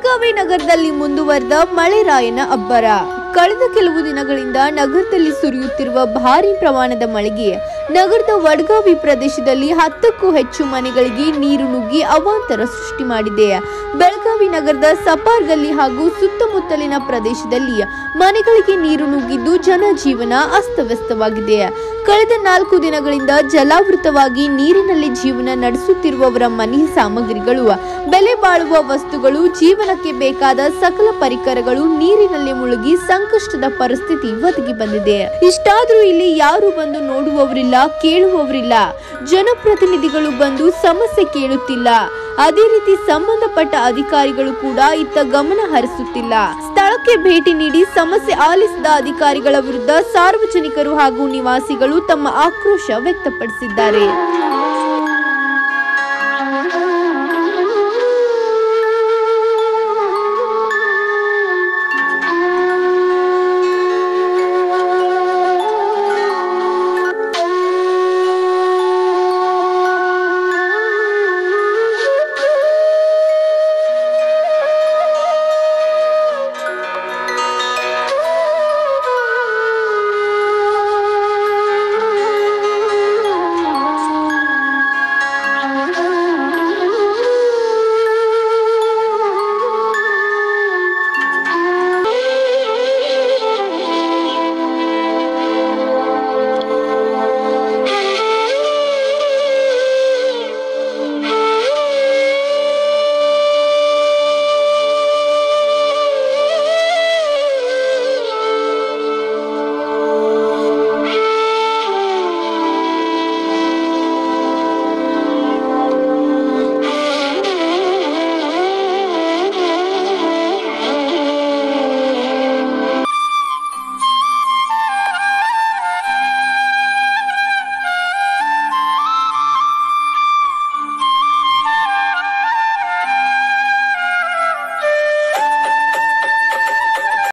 ಬೆಳಗಾವಿ ನಗರದಲ್ಲಿ ಮುಂದುವರೆದ ಮಳೆರಾಯನ ಅಬ್ಬರ ಕಳೆದ ಕೆಲವು ದಿನಗಳಿಂದ ನಗರದಲ್ಲಿ ಸುರಿಯುತ್ತಿರುವ ಭಾರಿ ಪ್ರಮಾಣದ ಮಳೆಗೆ ನಗರದ ವಡಗಾವಿ ಪ್ರದೇಶದಲ್ಲಿ ಹತ್ತಕ್ಕೂ ಹೆಚ್ಚು ಮನೆಗಳಿಗೆ ನೀರು ನುಗ್ಗಿ ಅವಾಂತರ ಸೃಷ್ಟಿ ಮಾಡಿದೆ ಬೆಳಗಾವಿ ನಗರದ ಸಪಾರ್ ಗಲ್ಲಿ ಹಾಗೂ ಸುತ್ತಮುತ್ತಲಿನ ಪ್ರದೇಶದಲ್ಲಿ ಮನೆಗಳಿಗೆ ನೀರು ನುಗ್ಗಿದ್ದು ಜನಜೀವನ ಅಸ್ತವ್ಯಸ್ತವಾಗಿದೆ ಕಳೆದ ನಾಲ್ಕು ದಿನಗಳಿಂದ ಜಲಾವೃತವಾಗಿ ನೀರಿನಲ್ಲಿ ಜೀವನ ನಡೆಸುತ್ತಿರುವವರ ಮನೆ ಸಾಮಗ್ರಿಗಳು ಬೆಲೆ ಬಾಳುವ ವಸ್ತುಗಳು ಜೀವನಕ್ಕೆ ಬೇಕಾದ ಸಕಲ ಪರಿಕರಗಳು ನೀರಿನಲ್ಲಿ ಮುಳುಗಿ ಸಂಕಷ್ಟದ ಪರಿಸ್ಥಿತಿ ಒದಗಿ ಬಂದಿದೆ ಇಷ್ಟಾದ್ರೂ ಇಲ್ಲಿ ಯಾರು ಬಂದು ನೋಡುವವರಿಲ್ಲ ಕೇಳುವವರಿಲ್ಲ ಜನಪ್ರತಿನಿಧಿಗಳು ಬಂದು ಸಮಸ್ಯೆ ಕೇಳುತ್ತಿಲ್ಲ ಅದೇ ರೀತಿ ಸಂಬಂಧಪಟ್ಟ ಅಧಿಕಾರಿಗಳು ಕೂಡ ಇತ್ತ ಗಮನ ಹರಿಸುತ್ತಿಲ್ಲ ಸ್ಥಳಕ್ಕೆ ಭೇಟಿ ನೀಡಿ ಸಮಸ್ಯೆ ಆಲಿಸಿದ ಅಧಿಕಾರಿಗಳ ವಿರುದ್ಧ ಸಾರ್ವಜನಿಕರು ಹಾಗೂ ನಿವಾಸಿಗಳು ತಮ್ಮ ಆಕ್ರೋಶ ವ್ಯಕ್ತಪಡಿಸಿದ್ದಾರೆ